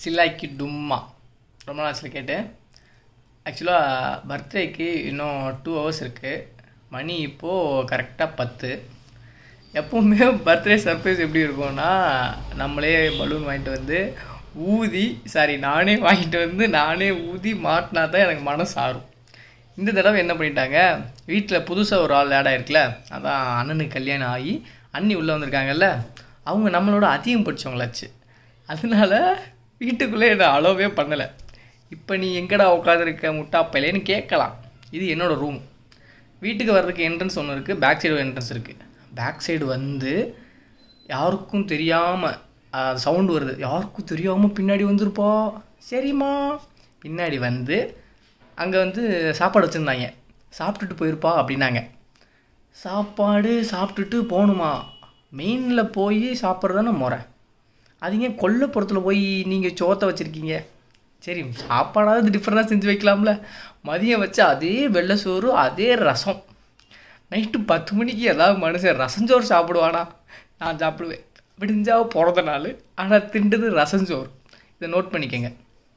சில்லாக்கி டும்மா ரொம்ப நாள் கேட்டேன் ஆக்சுவலாக பர்த்டேக்கு இன்னும் டூ ஹவர்ஸ் இருக்குது மணி இப்போது கரெக்டாக பத்து எப்பவுமே பர்த்டே சர்ப்ரைஸ் எப்படி இருக்கும்னா நம்மளே பலூன் வாங்கிட்டு வந்து ஊதி சாரி நானே வாங்கிட்டு வந்து நானே ஊதி மாட்டினா தான் எனக்கு மனசு ஆறும் இந்த தடவை என்ன பண்ணிட்டாங்க வீட்டில் புதுசாக ஒரு ஆள் ஆட் ஆயிருக்குல்ல அதான் அண்ணனுக்கு கல்யாணம் ஆகி அண்ணி உள்ளே வந்திருக்காங்கல்ல அவங்க நம்மளோட அதிகம் படித்தவங்களாச்சு அதனால வீட்டுக்குள்ளே என்னை அலோவே பண்ணலை இப்போ நீ எங்கடா உட்காந்துருக்க முட்டா பையலேன்னு கேட்கலாம் இது என்னோடய ரூம் வீட்டுக்கு வர்றதுக்கு என்ட்ரன்ஸ் ஒன்று இருக்குது பேக் சைடு என்ட்ரன்ஸ் இருக்குது பேக் சைடு வந்து யாருக்கும் தெரியாமல் சவுண்டு வருது யாருக்கும் தெரியாமல் பின்னாடி வந்திருப்பா சரிம்மா பின்னாடி வந்து அங்கே வந்து சாப்பாடு வச்சுருந்தாங்க சாப்பிட்டுட்டு போயிருப்பா அப்படின்னாங்க சாப்பாடு சாப்பிட்டுட்டு போகணுமா மெயினில் போய் சாப்பிட்றது தானே முறை அது ஏன் கொல்லைப்புறத்தில் போய் நீங்கள் சோத்தை வச்சுருக்கீங்க சரி சாப்பாடாவது டிஃப்ரெண்டாக செஞ்சு வைக்கலாம்ல மதியம் வச்சு அதே வெள்ளை சோறு அதே ரசம் நைட்டு பத்து மணிக்கு ஏதாவது மனுஷன் ரசஞ்சோறு சாப்பிடுவானா நான் சாப்பிடுவேன் விடிஞ்சா பிறந்த நாள் ஆனால் திண்டது ரசஞ்சோறு இதை நோட் பண்ணிக்கங்க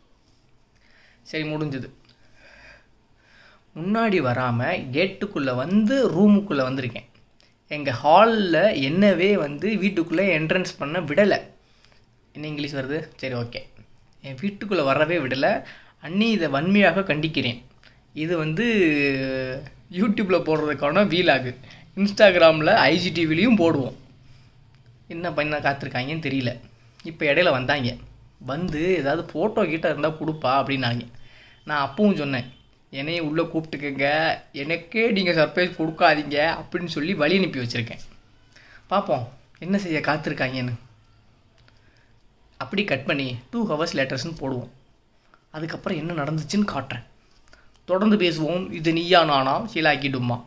சரி முடிஞ்சது முன்னாடி வராமல் கேட்டுக்குள்ளே வந்து ரூமுக்குள்ளே வந்திருக்கேன் எங்கள் ஹாலில் என்னவே வந்து வீட்டுக்குள்ளே என்ட்ரன்ஸ் பண்ண விடலை என்ன இங்கிலீஷ் வருது சரி ஓகே என் வீட்டுக்குள்ளே வரவே விடலை அண்ணி இதை வன்மையாக கண்டிக்கிறேன் இது வந்து யூடியூப்பில் போடுறதுக்கான வீலாகு இன்ஸ்டாகிராமில் ஐஜிடிவிலையும் போடுவோம் என்ன பண்ண காத்திருக்காங்கன்னு தெரியல இப்போ இடையில வந்தாங்க வந்து ஏதாவது ஃபோட்டோ கிட்ட இருந்தால் கொடுப்பா அப்படின்னாங்க நான் அப்பவும் சொன்னேன் என்னையும் உள்ளே கூப்பிட்டுக்கங்க எனக்கே நீங்கள் சர்ப்ரைஸ் கொடுக்காதீங்க அப்படின்னு சொல்லி வழி அனுப்பி வச்சுருக்கேன் பார்ப்போம் என்ன செய்ய காத்திருக்காங்கன்னு அப்படி கட் பண்ணி டூ ஹவர்ஸ் லேட்டர்ஸ்னு போடுவோம் அதுக்கப்புறம் என்ன நடந்துச்சுன்னு காட்டுறேன் தொடர்ந்து பேசுவோம் இது நீயா நானா சீலாக்கிடுமா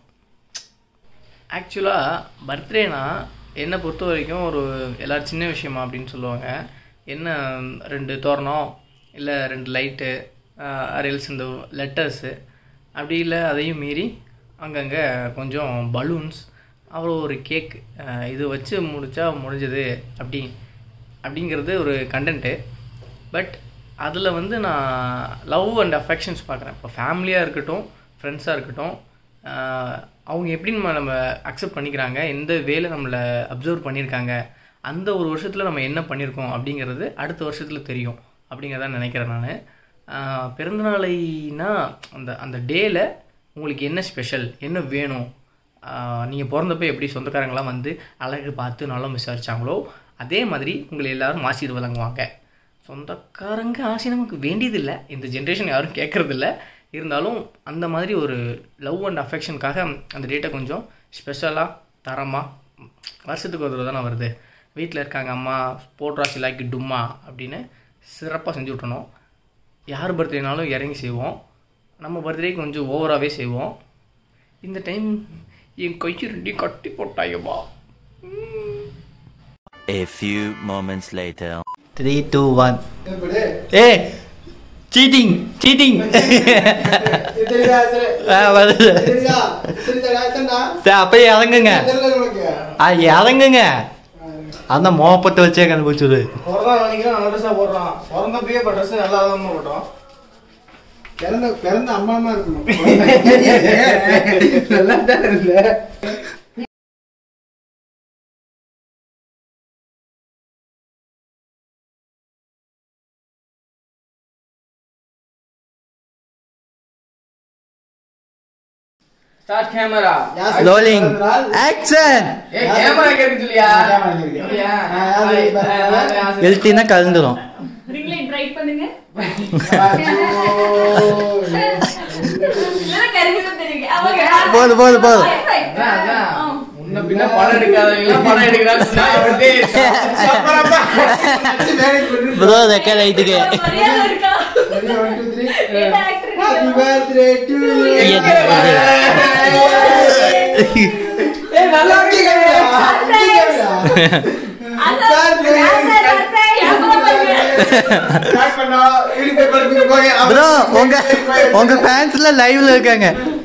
ஆக்சுவலாக பர்த்டேனா என்னை பொறுத்த வரைக்கும் ஒரு எல்லோரும் சின்ன விஷயமா அப்படின்னு சொல்லுவாங்க என்ன ரெண்டு தோரணம் இல்லை ரெண்டு லைட்டு அரேல்ஸ் இந்த லெட்டர்ஸு அப்படி இல்லை அதையும் மீறி அங்கங்கே கொஞ்சம் பலூன்ஸ் அப்புறம் ஒரு கேக் இது வச்சு முடித்தா முடிஞ்சது அப்படி அப்படிங்கிறது ஒரு கண்டென்ட்டு பட் அதில் வந்து நான் லவ் அண்ட் அஃபெக்ஷன்ஸ் பார்க்குறேன் இப்போ ஃபேமிலியாக இருக்கட்டும் ஃப்ரெண்ட்ஸாக இருக்கட்டும் அவங்க எப்படி நம்ம நம்ம அக்செப்ட் பண்ணிக்கிறாங்க எந்த வேலை நம்மளை அப்சர்வ் பண்ணியிருக்காங்க அந்த ஒரு வருஷத்தில் நம்ம என்ன பண்ணியிருக்கோம் அப்படிங்கிறது அடுத்த வருஷத்தில் தெரியும் அப்படிங்கிறத நினைக்கிறேன் நான் பிறந்தநாளைனா அந்த அந்த டேயில் உங்களுக்கு என்ன ஸ்பெஷல் என்ன வேணும் நீங்கள் பிறந்தப்போ எப்படி சொந்தக்காரங்களாம் வந்து அழகு பார்த்து நல்லா விசாரித்தாங்களோ அதே மாதிரி உங்களை எல்லோரும் ஆசீர் வழங்குவாங்க சொந்தக்காரங்க ஆசை நமக்கு வேண்டியதில்லை இந்த ஜென்ரேஷன் யாரும் கேட்குறதில்ல இருந்தாலும் அந்த மாதிரி ஒரு லவ் அண்ட் அஃபெக்ஷனுக்காக அந்த டேட்டை கொஞ்சம் ஸ்பெஷலாக தரமாக வருஷத்துக்கு ஒரு தடவை தானே வருது வீட்டில் இருக்காங்க அம்மா போட்ரா சிலாக்கி டும்மா அப்படின்னு சிறப்பாக செஞ்சு விட்டணும் யார் பர்த்டேனாலும் இறங்கி செய்வோம் நம்ம பர்த்டே கொஞ்சம் ஓவராகவே செய்வோம் இந்த டைம் என் கைக்கு ரெண்டையும் கட்டி போட்டாயம்மா A few moments later. Three two one ஏ சீட்டிங் சீட்டிங் வருது சரி அப்படியே இறங்குங்க ஆ இறங்குங்க அந்த மோப்பத்தை வச்சே கண்டுபிடிச்சது பிறந்தான் நினைக்கிறேன் நல்ல ட்ரெஸ்ஸாக போடுறான் பிறந்தப்பயே இப்போ ட்ரெஸ் நல்லா தான் போட்டோம் பிறந்த பிறந்த அம்மா அம்மா இருக்கணும் நல்லா தான் இருந்த ஸ்டார்ட் கேமரா ரோலிங் ஆக்ஷன் ஏ கேமரா கேட்குது இல்லையா கேமரா கேக்குது. இல்லையா நான் யாரு பாருங்க. எழுத்தினா கலந்துரும் ரிங் லைட் ட்ரை பண்ணுங்க போதும், போதும், போதும். அதான், அதான். முன்ன பின்ன படம் எடுக்காதவங்க படம் எடுக்கிறான்னு சொன்னா எப்படி? சப்பரப்பா. ப்ரோ ரெக்க லைட்டுக்கு Ready, one, two, three. Happy birthday to you. எங்க வர? ஏய், நல்லா இருக்கு கேமரா. Start பண்ணா, இடிப்பை படுத்துட்டு போங்க. ப்ரோ உங்க உங்க ஃபேன்ஸ்ல லைவ்ல இருக்காங்க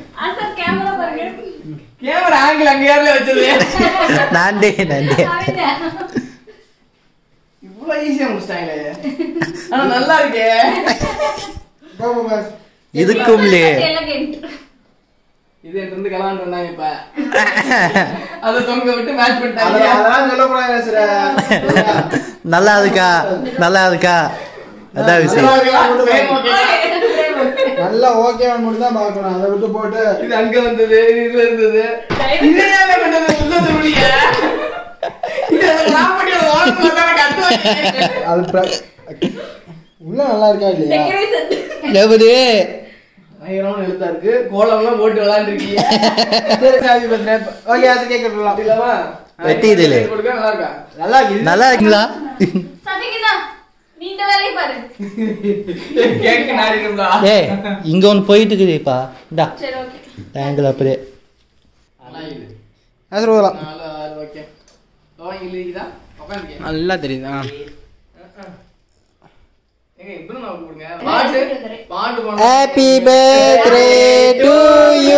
கேமரா ஆங்கிள் அங்க யாருல வச்சது நான்டே நான்டே இவ்வளவு இவ்வளவு ஈஸியா முடிச்சிட்டாங்களே ஆனா நல்லா இருக்கே போ போ பாஸ் இதுக்கும்லே elegant. இது என்கிட்ட இருந்து கலாண்டு வந்தாங்க இப்ப அதை தொங்க விட்டு மேட்ச் அதெல்லாம் பண்ணிட்டாங்க அதெல்லாம் சொல்லக்கூடாது சார் நல்லா இருக்கா நல்லா இருக்கா அதான் விஷயம் Frame okay. நல்லா ஓகே மட்டும் தான் பார்க்கணும் அதை விட்டு போட்டு இது அங்க வந்தது இது இதுல இருந்தது இது ஏன் பண்ணது உள்ள சொல்லிய இது நான் பண்ணி ஓரத்துல தான் கத்து வச்சேன் அது பிர- உள்ள நல்லா இருக்கா இல்லையா Decoration. எப்படி பயங்கரமான எழுத்தா இருக்கு கோலம்லாம் போட்டு விளையாண்டுருக்கீங்க சரி ஹாப்பி பர்த்டே ஓகே அது கேக் கட்டலாம் இல்லவா வெட்டி இதுல. கொடுக்க நல்லா இருக்கா நல்லா இருக்கு நல்லா இருக்குங்களா சபிக்குதா? நீ இந்த வேலையை பாரு கேக்கு நாரி இருக்குங்களா ஏய் இங்க ஒன்று போயிட்டு இருக்குதுப்பா இந்தா சரி ஓகே தேங்கில் அப்படியே நல்லா இது ஆசர் போகலாம் நாலு ஆறு ஓகே லோன் இல்லைக்குதா உட்காந்துருக்கேன் நல்லா தெரியுதா ஏங்க இப்படி நான் கொடுங்க பாட்டு பாட்டு போன happy birthday to you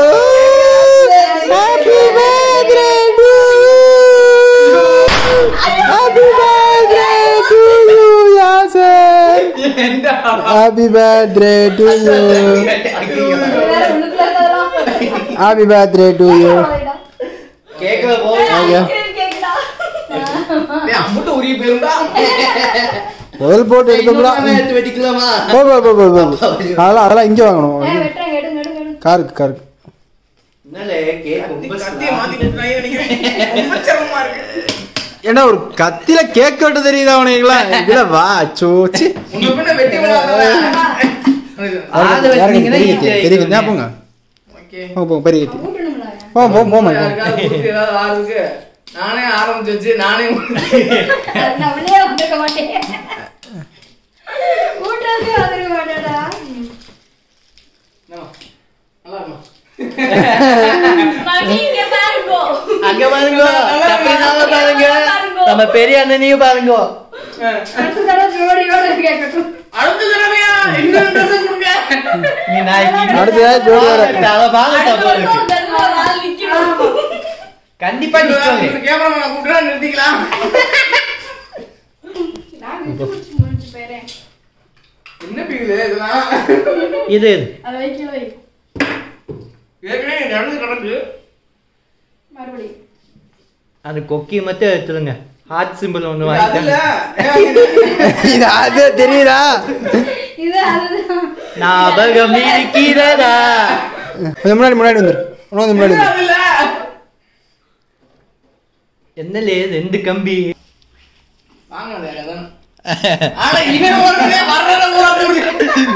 happy birthday to you happy birthday to you Yasar happy birthday to you வேற உள்ளுக்குள்ள இருக்கதெல்லாம் ஹாப்பி பர்த்டே டு யூ கேட்கல ஐஸ்கிரீம் கேக்குதா அம்புட்டு உரிய பேருண்டா முதல் போட்டு எடுத்தோம்னா எடுத்து வெட்டிக்கலாமா போ போ போ போ போ அதெல்லாம் அதெல்லாம் இங்கே வாங்கணும் ஏய், வெட்டுறேன் எடுங்க எடுங்க எடுங்க காருக்கு காருக்கு என்னலே கேக் ரொம்ப கத்தியை மாத்தி கொடுத்துறாங்க நினைக்கிறேன் ரொம்ப சிரமமா இருக்கு ஏன்னா ஒரு கத்தில கேக் வெட்ட தெரியுதா உனக்குலாம் இதுல வா சோச்சு உங்க பின்ன வெட்டி விடாதவன் ஆளு வச்சிருந்தீங்கன்னா பெரிய easy கத்தி, பெரிய கத்தி போங்க ஓகே போங்க போங்க பெரிய கத்தி கூட்டணும்ல போ போ போமா யாருக்காவது கொடுத்து ஏதாவது ஆறுக்கு நானே ஆரம்பிச்சு வச்சு நானே நான் உள்ளே வந்திருக்க மாட்டேன் கூட்டுறதுக்கு வந்திருக்க மாட்டேடா என்னம்மா? நல்லா இருக்குமா மணி இங்க பாருங்க அங்க பாருங்க தப்பினால பாருங்க நம்ம பெரிய அண்ணனையும் பாருங்க அடுத்த தடவை ஜோடியோட கேட்கட்டும் அடுத்த தடவையா இன்னொரு dress கொடுங்க நீ நாளைக்கு அடுத்ததா ஜோடி வர தலை பாருங்க அடுத்த தப்பு இருக்கு. வருஷம் தர்மா ஒரு ஆள் நிக்கணும் கண்டிப்பா நிக்கோங்க கேமரா கூப்பிட்டு நிறுத்திக்கலாம் நான் விட்டு பிடிச்சி முடிச்சு போயிறேன் என்ன பீகுது இதெல்லாம் இது அதை வைக்க வை ஏற்கனவே நடந்து கிடக்கு மறுபடியும் அந்த கொக்கி மட்டும் எடுத்துருங்க ஹார்ட் சிம்பிள் ஒன்று அது இல்ல வாங்கிட்டேன் இது அது தெரியுதா இது அதுதான் ஞாபகம் இருக்கிறதா கொஞ்சம் முன்னாடி முன்னாடி வந்துரு இன்னும் கொஞ்சம் முன்னாடி வந்துரு அது இல்ல என்னலே ரெண்டு கம்பி வாங்க வேற அதான் ஆனா இவன் ஓடுறதே வர்றத பூரா முடியும்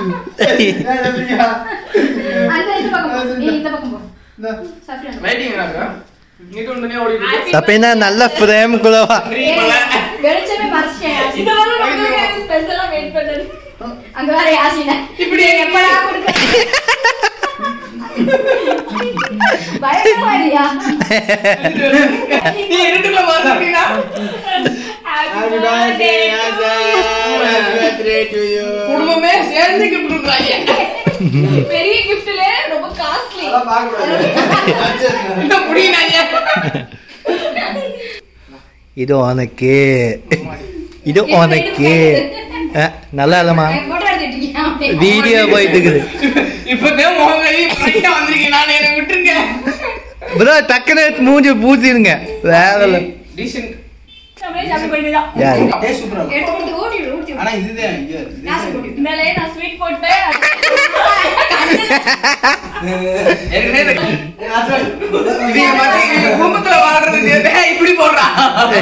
அந்த இந்த பக்கம் போ. நீ இந்த பக்கம் போ சாப்பிட்டு வெயிட்டிங் நாங்க நீட்டு ஒண்ணுனே ஓடிட்டு இருக்கு. அப்பனா நல்ல ஃப்ரேம் குலவா Green color. வெளிச்சமே மறைச்சிட்டேன் இந்த வாரம் நமக்கு ஸ்பெஷலா வெயிட் பண்ணது அங்க வேற யாசினா இப்படி எப்படா கொடுக்க பயப்படாதியா நீ இருட்டுக்குள்ள பாத்துட்டீங்கன்னா ஹாப்பி பர்த்டே குடும்பமே சேர்ந்து கிஃப்ட் கொடுக்குறாங்க பெரிய கிஃப்ட்ல ரொம்ப காஸ்ட்லி இன்னும் முடியினாங்க இது உனக்கு இது உனக்கு அஹ், நல்லா இல்லம்மா போட்டோ எடுத்துட்டீங்க வீடியோ போயிட்டு இருக்குது இப்பதான் முகங்கழி ஃப்ரெண்டா வந்திருக்கீங்க நான் என்ன விட்டுருங்க ப்ரோ டக்குனு மூஞ்சி பூசிடுங்க வேற இல்ல டீசென்ட் அப்படியே சாப்பிட்டு போயிட்டுதான் யாரு சூப்பரா எடுத்து கொடுத்து ஊட்டி விடு, ஊட்டி விடு. ஆனா இதுதான் இங்க நான் சொல்லி கொடுத்தேன். மேலே நான் ஸ்வீட் போட்டேன் ஏற்கனவே இந்த- இவங்க பாத்தீங்க, இவங்க குடும்பத்துல வாழ்றதுக்கு டேய், இப்படி போடுறான்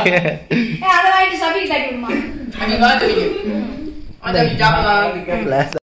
அதை வாங்கிட்டு சபிக்கு தட்டி விடுமா அங்க தான் தெரியும். அதான் நீ சாப்பிடலாம் Flash